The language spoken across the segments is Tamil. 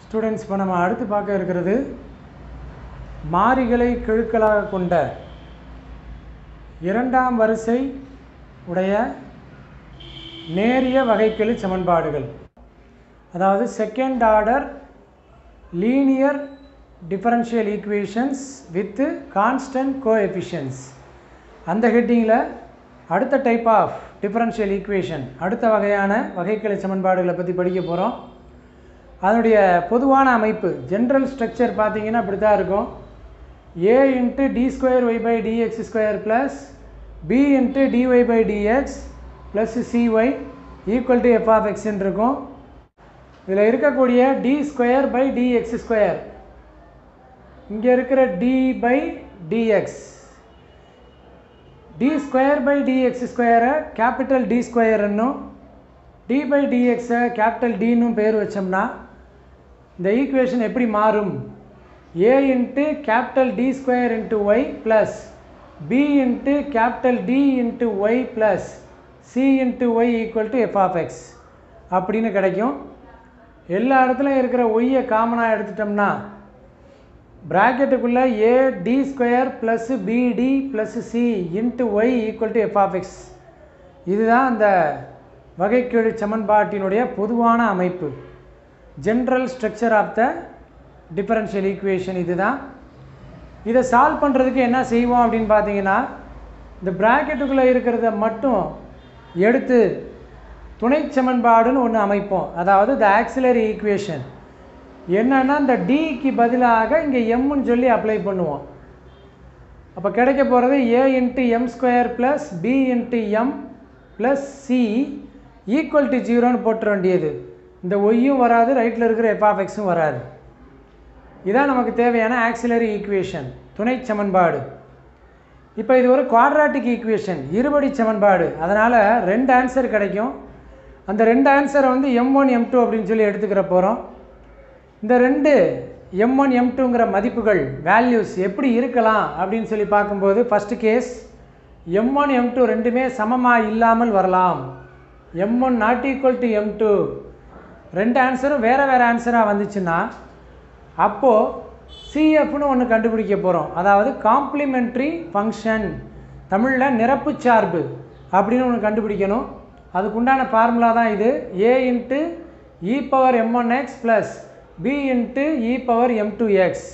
ஸ்டூடெண்ட்ஸ் இப்போ நம்ம அடுத்து பார்க்க இருக்கிறது மாறிகளை கெழுக்களாக கொண்ட இரண்டாம் வரிசை உடைய நேரிய வகைக்கெழு சமன்பாடுகள் அதாவது second order linear differential equations with constant coefficients அந்த ஹெட்டிங்கில் அடுத்த டைப் ஆஃப் டிஃபரன்ஷியல் ஈக்குவேஷன் அடுத்த வகையான வகைக்கெழு சமன்பாடுகளை பற்றி படிக்க போகிறோம் அதனுடைய பொதுவான அமைப்பு ஜென்ரல் ஸ்ட்ரக்சர் பார்த்தீங்கன்னா இப்படி தான் இருக்கும் A into D square Y by dx square plus B into D Y by dx plus C Y equal to F of எக்ஸ்ன்னு இருக்கும் இதில் இருக்கக்கூடிய D square by dx square இங்கே இருக்கிற D by D X D square by D X ஸ்கொயரை கேபிட்டல் டி ஸ்கொயர்னும் டி பை டிஎக்ஸை கேபிட்டல் டின்னும் பேர் வச்சோம்னா இந்த ஈக்குவேஷன் எப்படி மாறும் A into capital D square into Y plus B into capital D into Y plus C into Y equal to F of X அப்படின்னு கிடைக்கும் எல்லா இடத்துலையும் இருக்கிற ஒய்யை காமனாக எடுத்துட்டோம்னா ப்ராக்கெட்டுக்குள்ளே A D square plus B D plus C into Y equal to F of X இதுதான் அந்த வகைக்கெழு சமன்பாட்டினுடைய பொதுவான அமைப்பு general structure of the differential equation இதுதான் இதை சால்வ் பண்ணுறதுக்கு என்ன செய்வோம் அப்படின்னு பார்த்தீங்கன்னா இந்த ப்ராக்கெட்டுக்குள்ளே இருக்கிறத மட்டும் எடுத்து துணை சமன்பாடுன்னு ஒன்று அமைப்போம் அதாவது த ஆக்சிலரி ஈக்குவேஷன் என்னன்னா இந்த டிக்கு பதிலாக இங்கே எம்முன்னு சொல்லி அப்ளை பண்ணுவோம் அப்போ கிடைக்க போகிறது A into M square plus B into M plus C equal to ஜீரோன்னு போட்டுற வேண்டியது இந்த ஒய்யும் வராது ரைட்டில் இருக்கிற எஃப்ஆஃப்எக்ஸும் வராது இதான் நமக்கு தேவையான ஆக்சிலரி ஈக்குவேஷன் துணை சமன்பாடு இப்போ இது ஒரு குவாட்ராட்டிக் ஈக்குவேஷன் இருபடி சமன்பாடு அதனால் ரெண்டு ஆன்சர் கிடைக்கும் அந்த ரெண்டு ஆன்சரை வந்து எம் ஒன் எம் டூ அப்படின்னு சொல்லி எடுத்துக்கிற போகிறோம் இந்த ரெண்டு எம் ஒன் எம் டூங்கிற மதிப்புகள் வேல்யூஸ் எப்படி இருக்கலாம் அப்படின்னு சொல்லி பார்க்கும்போது first case M one M two ரெண்டுமே சமமாக இல்லாமல் வரலாம் M one not equal to M two ரெண்டு ஆன்சரும் வேறு வேறு ஆன்சராக வந்துச்சுன்னா அப்போது சிஎஃப்னு ஒன்று கண்டுபிடிக்க போகிறோம் அதாவது காம்ப்ளிமெண்ட்ரி ஃபங்க்ஷன் தமிழில் நிரப்பு சார்பு அப்படின்னு ஒன்று கண்டுபிடிக்கணும் அதுக்குண்டான ஃபார்முலா தான் இது A into E power M one X plus B into E power M two X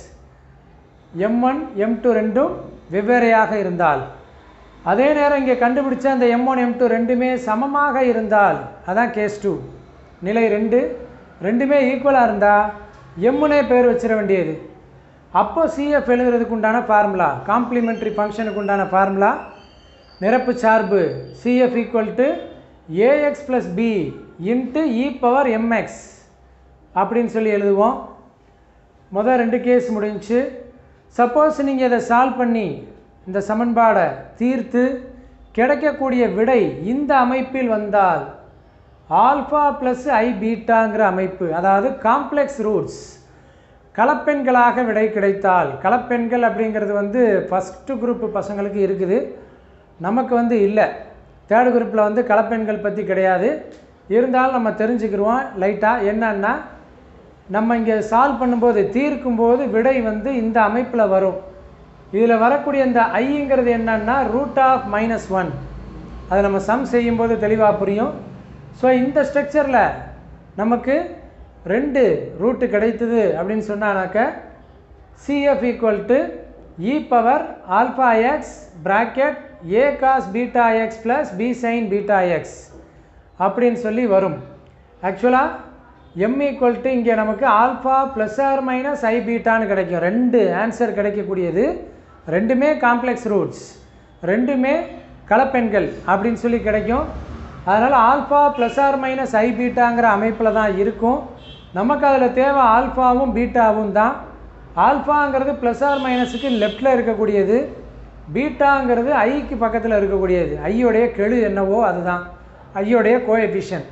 M one M two ரெண்டும் வெவ்வேறையாக இருந்தால் அதே நேரம் இங்கே கண்டுபிடிச்ச அந்த எம் ஒன் எம் டூ ரெண்டுமே சமமாக இருந்தால் அதான் கேஸ் டூ நிலை ரெண்டு ரெண்டுமே ஈக்குவலாக இருந்தால் எம்முனே பேர் வச்சிட வேண்டியது அப்போ சிஎஃப் எழுதுறதுக்கு உண்டான ஃபார்முலா காம்ப்ளிமெண்ட்ரி ஃபங்க்ஷனுக்கு உண்டான ஃபார்முலா நிரப்பு சார்பு C F equal to A X plus B into E power M X அப்படின்னு சொல்லி எழுதுவோம் மொதல் ரெண்டு கேஸ் முடிஞ்சு சப்போஸ் நீங்கள் இதை சால்வ் பண்ணி இந்த சமன்பாடை தீர்த்து கிடைக்கக்கூடிய விடை இந்த அமைப்பில் வந்தால் ஆல்ஃபா ப்ளஸ் ஐ பீட்டாங்கிற அமைப்பு அதாவது காம்ப்ளெக்ஸ் ரூட்ஸ் கலப்பெண்களாக விடை கிடைத்தால் கலப்பெண்கள் அப்படிங்கிறது வந்து ஃபஸ்ட்டு குரூப் பசங்களுக்கு இருக்குது நமக்கு வந்து இல்லை தேர்டு குரூப்பில் வந்து கலப்பெண்கள் பற்றி கிடையாது இருந்தாலும் நம்ம தெரிஞ்சுக்கிடுவோம் லைட்டாக என்னன்னா நம்ம இங்கே சால்வ் பண்ணும்போது தீர்க்கும்போது விடை வந்து இந்த அமைப்பில் வரும் இதில் வரக்கூடிய இந்த ஐங்கிறது என்னன்னா ரூட் ஆஃப் மைனஸ் ஒன் அதை நம்ம சம் செய்யும்போது தெளிவாக புரியும் ஸோ இந்த ஸ்ட்ரக்சரில் நமக்கு ரெண்டு ரூட்டு கிடைத்தது அப்படின்னு சொன்னானாக்க C F equal to E power alpha X bracket A cos beta X plus B sine beta X அப்படின்னு சொல்லி வரும் ஆக்சுவலாக எம் ஈக்குவல் டு இங்கே நமக்கு alpha plus or minus I பீட்டான்னு கிடைக்கும் ரெண்டு ஆன்சர் கிடைக்கக்கூடியது ரெண்டுமே காம்ப்ளெக்ஸ் ரூட்ஸ் ரெண்டுமே கலப்பெண்கள் அப்படின்னு சொல்லி கிடைக்கும் அதனால் alpha plus or minus I பீட்டாங்கிற அமைப்பில் தான் இருக்கும் நமக்கு அதில் தேவை ஆல்ஃபாவும் பீட்டாவும் தான் ஆல்ஃபாங்கிறது ப்ளஸ் ஆர் மைனஸுக்கு லெஃப்டில் இருக்கக்கூடியது பீட்டாங்கிறது ஐக்கு பக்கத்தில் இருக்கக்கூடியது ஐயோடைய கெழு என்னவோ அதுதான் ஐயோடைய கோஎஃபிஷியன்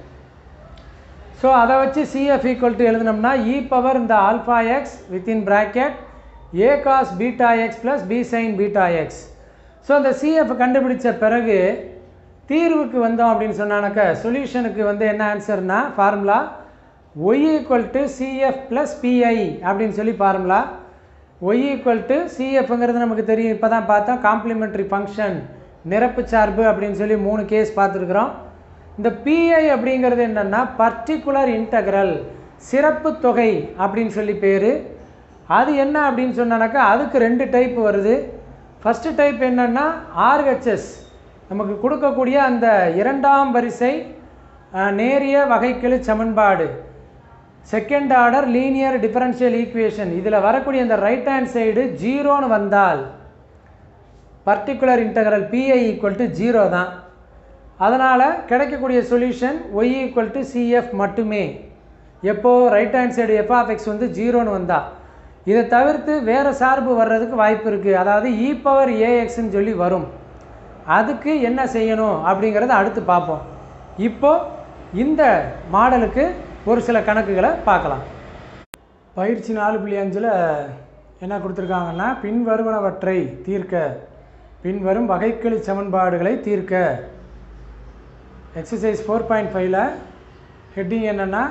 ஸோ அதை வச்சு சிஎஃப் ஈக்குவல் டு எழுதினோம்னா இ பவர் இந்த alpha X within bracket A cos beta X plus B sine beta X so அந்த சிஎஃப் கண்டுபிடிச்ச பிறகு தீர்வுக்கு வந்தோம் அப்படின்னு சொன்னானாக்கா சொல்யூஷனுக்கு வந்து என்ன ஆன்சர்னா formula Y equal to C F plus P I அப்படின்னு சொல்லி பாருங்களா ஒய் ஈக்குவல் டு சிஎஃப்ங்கிறது நமக்கு தெரியும் இப்போ தான் பார்த்தோம் காம்ப்ளிமெண்ட்ரி ஃபங்க்ஷன் நிரப்பு சார்பு அப்படின்னு சொல்லி மூணு கேஸ் பார்த்துருக்குறோம் இந்த பிஐ அப்படிங்கிறது என்னென்னா பர்டிகுலர் இன்டகரல் சிறப்பு தொகை அப்படின்னு சொல்லி பேர் அது என்ன அப்படின்னு சொன்னானாக்கா அதுக்கு ரெண்டு டைப் வருது ஃபஸ்ட்டு டைப் என்னென்னா ஆர்ஹெச்எஸ் நமக்கு கொடுக்கக்கூடிய அந்த இரண்டாம் வரிசை அஹ், நேரிய வகைக்கெழு சமன்பாடு second order linear differential equation இதில் வரக்கூடிய அந்த ரைட் ஹேண்ட் சைடு ஜீரோன்னு வந்தால் particular integral P I equal to zero தான் அதனால் கிடைக்கக்கூடிய solution Y equal to C F மட்டுமே எப்போ right hand side F of X வந்து ஜீரோன்னு வந்தா இதை தவிர்த்து வேறு சார்பு வர்றதுக்கு வாய்ப்பு இருக்குது அதாவது இ பவர் ஏஎக்ஸ்ன்னு சொல்லி வரும் அதுக்கு என்ன செய்யணும் அப்படிங்கிறத அடுத்து பார்ப்போம் இப்போ இந்த மாடலுக்கு ஒரு சில கணக்குகளை பார்க்கலாம் பயிற்சி நாலு புள்ளி அஞ்சில் என்ன கொடுத்துருக்காங்கன்னா பின்வருவனவற்றை தீர்க்க பின்வரும் வகைக்கெழு சமன்பாடுகளை தீர்க்க எக்ஸசைஸ் ஃபோர் பாயிண்ட் ஃபைவ்ல ஹெட்டிங் என்னென்னா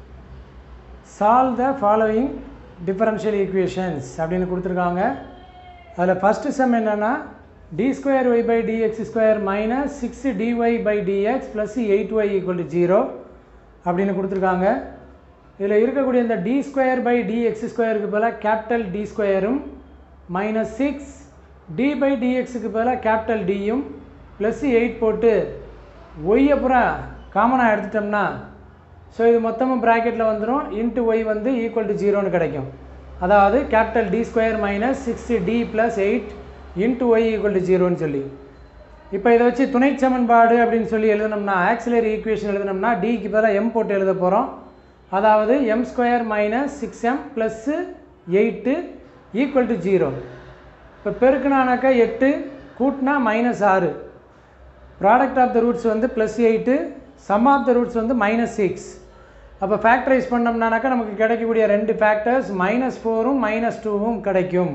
solve the following differential equations அப்படின்னு கொடுத்துருக்காங்க அதில் ஃபஸ்ட்டு சம் என்னென்னா d square Y by dx square minus six dy by dx plus eight y equal to zero அப்படின்னு கொடுத்துருக்காங்க இதில் இருக்கக்கூடிய இந்த டி ஸ்கொயர் பை டிஎக்ஸ் ஸ்கொயருக்கு பதிலாக கேபிட்டல் டி ஸ்கொயரும் மைனஸ் சிக்ஸ் டி பை டிஎக்ஸுக்கு பதிலாக கேபிட்டல் டியும் ப்ளஸ் எயிட் போட்டு ஒய் அப்புறம் காமனாக எடுத்துட்டோம்னா ஸோ இது மொத்தமும் ப்ராக்கெட்டில் வந்துடும் இன்ட்டு ஒய் வந்து ஈக்குவல் டு ஜீரோன்னு கிடைக்கும் அதாவது capital D square minus sixty D plus eight into Y equal to ஜீரோன்னு சொல்லி இப்போ இதை வச்சு துணை சமன்பாடு அப்படின்னு சொல்லி எழுதினோம்னா ஆக்சிலரி ஈக்குவேஷன் எழுதினோம்னா டிக்கு பதிலாக எம் போட்டு எழுத போகிறோம் அதாவது M square minus six M plus eight equal to zero இப்போ பெருக்குனானாக்கா எட்டு கூட்டினா மைனஸ் ஆறு ப்ராடக்ட் ஆஃப் த ரூட்ஸ் வந்து plus eight sum of the roots வந்து மைனஸ் சிக்ஸ் அப்போ ஃபேக்டரைஸ் பண்ணோம்னாக்கா நமக்கு கிடைக்கக்கூடிய ரெண்டு ஃபேக்டர்ஸ் மைனஸ் ஃபோரும் மைனஸ் டூவும் கிடைக்கும்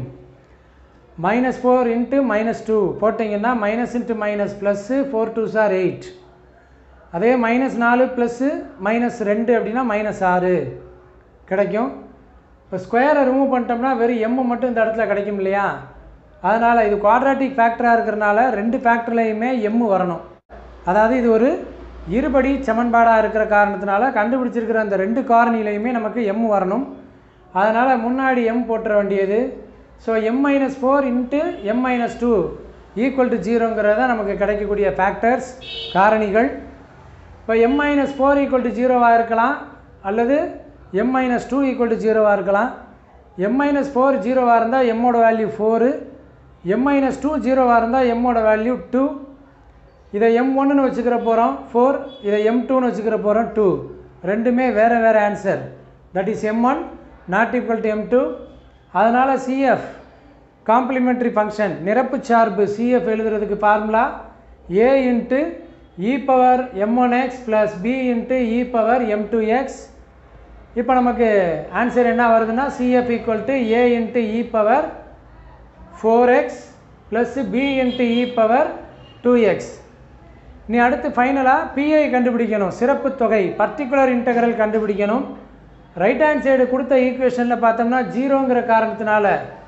minus four into minus two போட்டிங்கன்னா minus into minus plus four two சார் எயிட் அதே மைனஸ் நாலு ப்ளஸ்ஸு மைனஸ் ரெண்டு அப்படின்னா மைனஸ் ஆறு கிடைக்கும் இப்போ ஸ்கொயரை ரிமூவ் பண்ணிட்டோம்னா வெறும் எம்மு மட்டும் இந்த இடத்துல கிடைக்கும் இல்லையா அதனால் இது குவாட்ராட்டிக் ஃபேக்டராக இருக்கிறனால ரெண்டு ஃபேக்டர்லையுமே எம்மு வரணும் அதாவது இது ஒரு இருபடி சமன்பாடாக இருக்கிற காரணத்தினால கண்டுபிடிச்சிருக்கிற அந்த ரெண்டு காரணிலையுமே நமக்கு எம் வரணும் அதனால் முன்னாடி எம் போட்டுற வேண்டியது so M minus four into M minus two equal to ஜீரோங்கிறத நமக்கு கிடைக்கக்கூடிய ஃபேக்டர்ஸ் காரணிகள் இப்போ M minus four equal to ஜீரோவாக இருக்கலாம் அல்லது M minus two equal to ஜீரோவாக இருக்கலாம் எம் மைனஸ் ஃபோர் ஜீரோவாக இருந்தால் எம்மோட value four M minus two ஜீரோவாக இருந்தால் எம்மோட வேல்யூ டூ இதை எம் ஒன்றுன்னு வச்சுக்கிற போகிறோம் ஃபோர் இதை எம் டூன்னு வச்சுக்கிற போகிறோம் டூ ரெண்டுமே வேறு வேறு answer that is M one not equal to M two அதனால் சிஎஃப் காம்ப்ளிமெண்ட்ரி ஃபங்க்ஷன் நிரப்பு சார்பு சிஎஃப் எழுதுறதுக்கு formula A into E power M one X plus B into E power M two X இப்போ நமக்கு ஆன்சர் என்ன வருதுன்னா C F equal to A into E power four X plus B into E power two X நீ அடுத்து ஃபைனலாக பிஐ கண்டுபிடிக்கணும் சிறப்பு தொகை பர்டிகுலர் இன்டகரல் கண்டுபிடிக்கணும் ரைட் ஹேண்ட் சைடு கொடுத்த ஈக்குவேஷனில் பார்த்தோம்னா ஜீரோங்கிற காரணத்தினால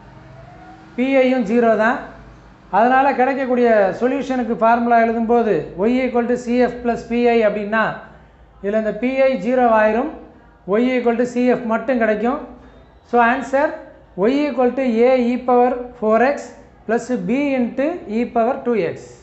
பிஐயும் ஜீரோ தான் அதனால் கிடைக்கக்கூடிய சொல்யூஷனுக்கு ஃபார்முலா எழுதும்போது Y equal to C F plus P I அப்படின்னா இதில் இந்த பிஐ ஜீரோ ஆயிரும் ஒய் ஈக்குவல் டு சிஎஃப் மட்டும் கிடைக்கும் so answer Y equal to A E power four X plus B into E power two X